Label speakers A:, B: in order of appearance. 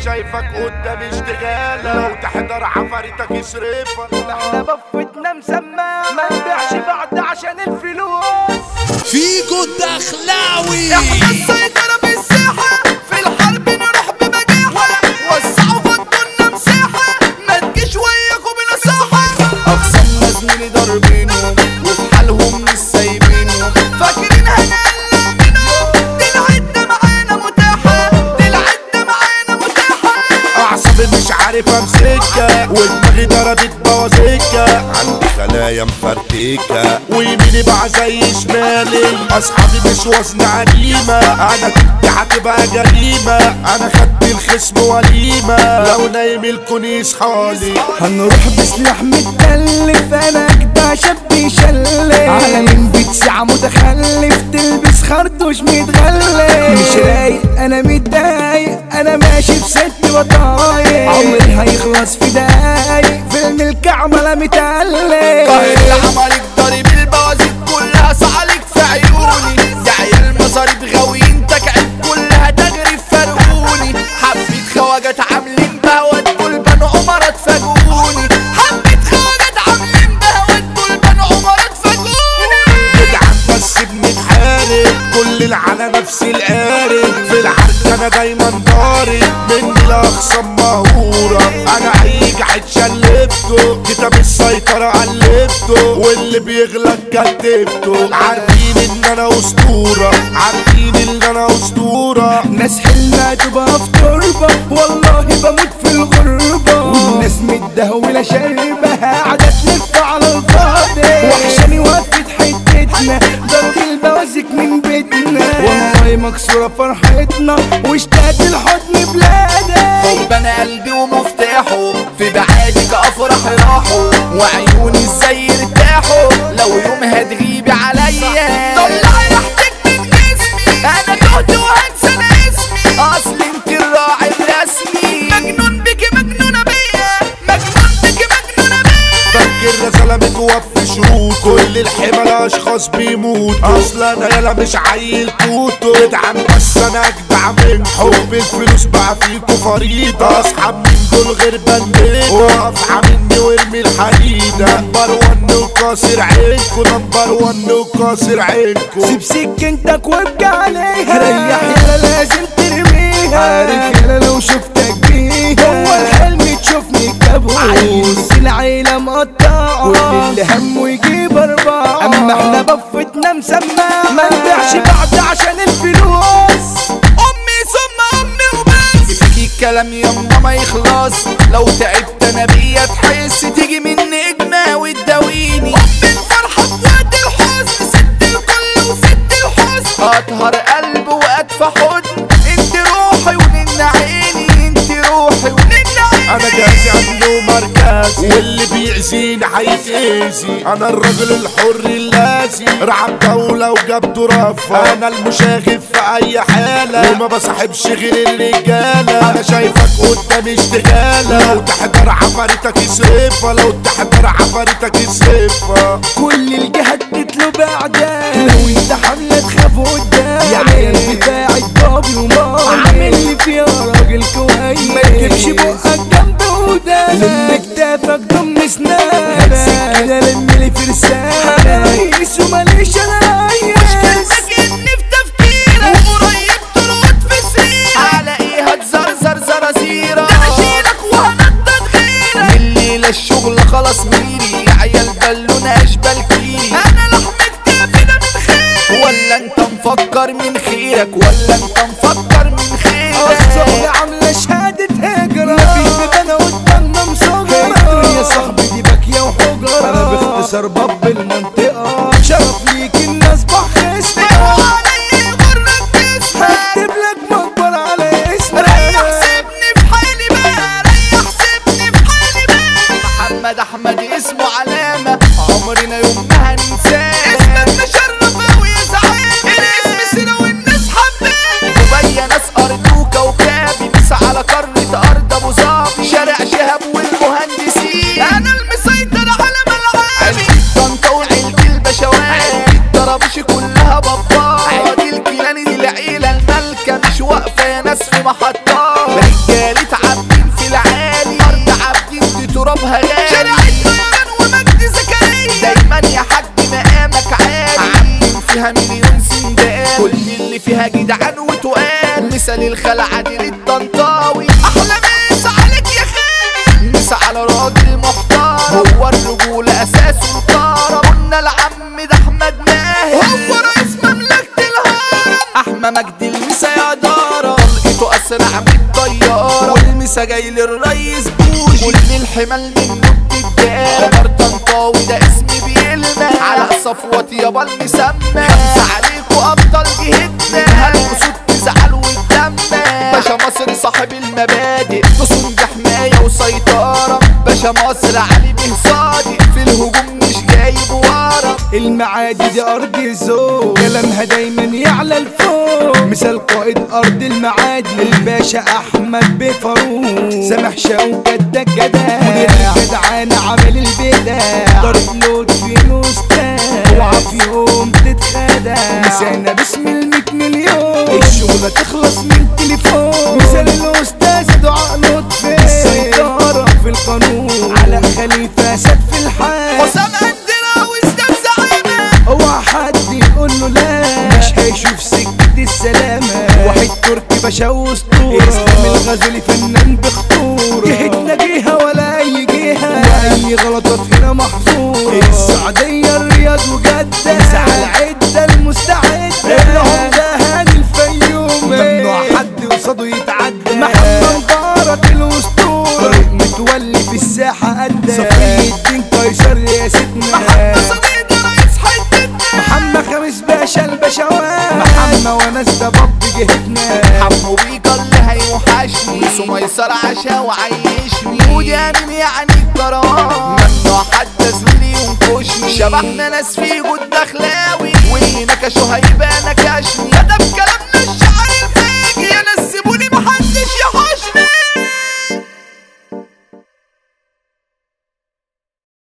A: شايفك قدام اشتغالة لو تحضر عفاريتك يصرفك
B: احنا بفتنا مسمى ما نبيعش بعض عشان الفلوس
C: فيجو الدخلاوي
B: احنا السيطرة في الساحة في الحرب نروح بمجاحة وسعوا فضلنا مساحة ما تجيش وياكم بنصاحة أقسامنا زميلي ضاربينهم وفي حالهم مش سايبينهم فاكرين هنقلع منهم دي العدة معانا متاحة دي العدة معانا متاحة
A: اعصابي مش عارف امسكها ودماغي ضربت بوازيكا عندي خلايا مفرتكة ويميني بقى زي شمالي اصحابي مش وزن عريمة انا كنت هتبقى جريمة انا خدت الخصم وليمة لو نايم الكون يصحالي
B: هنروح بسلاح متكلف انا اجدع شاب يشلف على مين بتسع متخلف تلبس خرطوش متغلف مش رايق انا متضايق انا ماشي بست بطايق عمري هيخلص في دقايق فيلم الكعملة متألف قاهر العمالك ضارب البوازيك كلها صعلك في عيوني يا عيال مصاريف غاويين تكعب كلها تغري في فرقوني حبيت خواجات عاملين بهوات دول بنو عمرات فاجئوني حبيت خواجات عاملين بهوات دول بنو عمرات فاجئوني
A: جدعان بس بنتحارب كل على نفس القارب في العرك انا دايما ضارب مني لاخصم مهورة انا اي قاعد شلفته كتاب السيطرة قلبته واللي بيغلط كتبته عارفين ان انا اسطورة عارفين ان انا اسطورة
B: ناس حلنا تبقى في تربة والله بموت في الغربة والناس متدهولة شاربة قاعدة تلف على الفاضي وحشاني وقفت حتتنا ضرب البوازيك من بيتنا والله مكسورة فرحتنا واشتاقت الحضن بلادي
D: حبنا قلبي ومفتاحه في بعادك افرح راحه وعيوني ازاي يرتاحوا لو يوم هتغيبي عليا طلعي ريحتك من جسمي انا تهت وهنسى أنا اسمي اصل انت الراعي الرسمي مجنون بك مجنونة بيا مجنون بك مجنونة بيا
A: فاكر رسالة متوفي شروط كل الحمل اشخاص بيموت اصلا انا يلا مش عيل توتو جدعان بس انا اجدع من حب الفلوس بقى فيكو فريضة اصحاب من دول غير بنديتا وقف مني وارمي الحديدة نمبر ون وكاسر عينكو نمبر ون وكاسر عينكو
B: سيب سكنتك وابكي عليها ريح يلا لازم ترميها عارف يلا لو شفتك بيها هو الحلم تشوفني كابوس العيلة مقطعة كل اللي همه يجيب أربعة أما احنا بفتنا مسمى ما نبيعش بعض عشان الفلوس
D: امي ثم امي وبس فيكي الكلام يما ما يخلص لو تعبت انا بيا تحس تيجي مني اجمة وتداويني ام الفرحة في وقت الحزن ست الكل وست الحزن اطهر قلب وادفى حضن انت روحي ونن عيني انت روحي ونن عيني
A: انا جاهز عنده مركز واللي بيأذيني هيتأذي انا الرجل الحر اللازي رعب دولة وجاب رفة انا المشاغب في اي حالة وما بصاحبش غير الرجالة انا شايفك قدام اشتغالة لو تحضر عفاريتك يصرفها لو تحضر عفاريتك يصرفها
B: كل الجهات تطلب اعداء لو انت حملة تخاف قدام يا عيال بتاع البابي ومامي عامل لي فيها راجل كويس ما تجيبش بقك جنب ودان لم كتافك ضم سنانك انا لم لي فرسان رئيس وماليش انا
D: مشكلتك اني في تفكيرك وقريب تلقط في سريرك على ايه هتزرزر زرازيرك ده انا اشيلك وهنطط غيرك من الليله الشغل خلاص ميري يا عيال بالونه اشبال كيري انا لحم كتافي ده من خيري ولا انت مفكر من خيرك ولا انت مفكر من خيرك
B: الصغر عاملة شهادة هجرة مفيش انا قدامنا مصغرة يا صاحبي دي باكية وحجرة انا باختصار باب المنطقة شرف ليك الناس بحسنا
D: وعلي غرك تسمع
B: هكتب لك مقبر على اسمك
D: ريح سيبني في حالي بقى ريح سيبني في حالي بقى محمد احمد اسمه علامة عمرنا يوم ما هننساه اسمك مشرف اوي يا زعيم الاسم سيرة والناس حباه دبي ناس ارض وكوكبي بس على قارة ارض ابو ظبي شارع شهاب والمهندسين انا المسيطر على ملعبي طنطا وعيلتي البشوات الطرابيش كلها بابا عيلتي الكيلاني دي العيلة المالكة مش واقفة يا ناس في محطات رجالة مثال الخلعة دي للطنطاوي احلى مسا عليك يا خال مسا على راجل محترم هو الرجولة اساسه الطارة قلنا العم ده احمد ماهر هو رئيس مملكة الهرم احمى مجدي المسا يا دارة طلقته اسرع من الطيارة والمسا جاي للريس بوشي كل الحمال منه بتتدار عمر طنطاوي ده اسمي بيلمع على صفوة يابا المسمى خمسة عليكوا ابطال جهتنا هالاسود تزعل وتدمع باشا مصر صاحب المبادئ تصون حماية وسيطرة باشا مصر علي به صادق في الهجوم مش جايب ورا
B: المعادي دي ارض الذوق كلامها دايما يعلى الفوق مثال قائد ارض المعادي الباشا احمد بفاروق سامح شوكة ده الجدع مدير الجدعان عامل البدع طارق لطفي نوستان اوعى في يوم تتخدع مسانا باسم الميت مليون الشغلة تخلص من تليفون مثال الاستاذ دعاء لطفي السيطرة في القانون على خليفة سد في الحال
D: حسام عندنا واسلام زعيمة
B: اوعى حد يقول له لا مش هيشوف سكة السلامة واحد تركي باشا واسطورة اسلام الغزالي فنان بخطورة جهتنا جهة ولا اي جهة واي غلطات هنا محظورة السعودية الرياض وجدة مساحة العدة المستعدة العمدة هاني الفيوم ممنوع حد قصاده يتعدى محمد بارك الاسطورة طريق متولي في الساحة قدة صفي الدين قيصر يا سيدنا
D: محمد صديق رئيس حتتنا
B: محمد خميس باشا البشوات محمد وناس ده باب جهتنا
D: حمو بيكا اللي هيوحشني سميسر عشا وعيشني ودي انم يعني الكرام ممنوع حد زميلي ينكشني شبحنا ناس في جود دخلاوي واللي نكشوا هيبقى